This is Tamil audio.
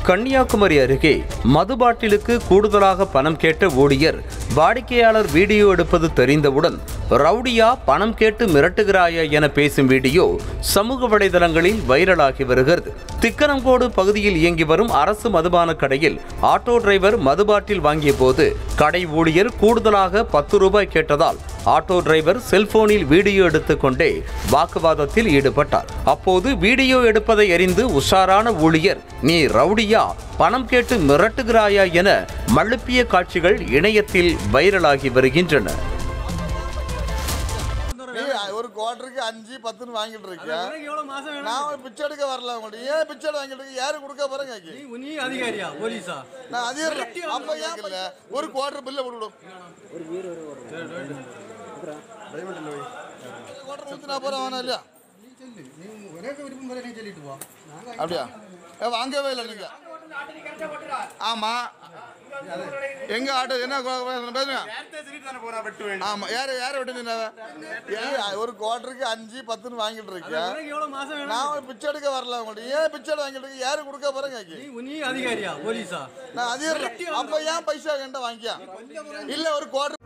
கன்னியாகுமரி அருகே மது பாட்டிலுக்கு கூடுதலாக பணம் கேட்ட ஊழியர் வாடிக்கையாளர் வீடியோ எடுப்பது தெரிந்தவுடன் ரவுடியா பணம் கேட்டு மிரட்டுகிறாயா என பேசும் வீடியோ சமூக வலைதளங்களில் வைரலாகி வருகிறது திக்கனங்கோடு பகுதியில் இயங்கி வரும் அரசு மதுபான கடையில் ஆட்டோ டிரைவர் மது பாட்டில் வாங்கிய போது கடை ஊழியர் கூடுதலாக பத்து ரூபாய் கேட்டதால் ஆட்டோ டிரைவர் செல்போனில் வீடியோ எடுத்துக்கொண்டே வாக்குவாதத்தில் ஈடுபட்டார் அப்போது வீடியோ எடுப்பதை அறிந்து உஷாரான ஊழியர் நீ ரவுடியா பணம் கேட்டு மிரட்டுகிறாயா என மழுப்பிய காட்சிகள் இணையத்தில் வைரலாகி வருகின்றன நீ ஒரு குவார்டருக்கு அஞ்சு பத்துன்னு வாங்கிட்டு இருக்கியா உனக்கு எவ்வளவு மாசம் வேணும் நான் ஒரு பிச்சை எடுக்க வரல உங்கள்ட்ட ஏன் பிச்சை எடுக்க வாங்கிட்டு இருக்க யாரு கொடுக்க போறேங்க நீ நீ அதிகாரியா போலீஸா நான் அதே அப்ப ஏன் இல்ல ஒரு குவார்டர் பில்ல விடுவிடும் குவார்டர் ஊத்தினா போறேன் வேணாம் இல்லையா நீ சொல்லு நீ உனக்கு விருப்பம் போல நீ சொல்லிட்டு போ நாங்க அப்படியா ஏ, வாங்கவே இல்லை நீங்க ஆமா எங்க ஆட்டோ என்ன கொ- கொ- பேசுங்க ஆமா யாரு யாரை விட்டு ஒரு குவார்டருக்கு அஞ்சு பத்துன்னு வாங்கிட்டு இருக்கியா உனக்கு எவ்வளவு மாசம் வேணும் நான் ஒரு பிச்சை எடுக்க வரல உங்கள்ட்ட ஏன் பிச்சை எடுக்க வாங்கிட்டு இருக்க யாரு கொடுக்க போறேங்க நீ நீ அதிகாரியா போலீஸா நான் அதே அப்ப ஏன் பைசா கண்ட வாங்கியா இல்ல ஒரு குவார்டர்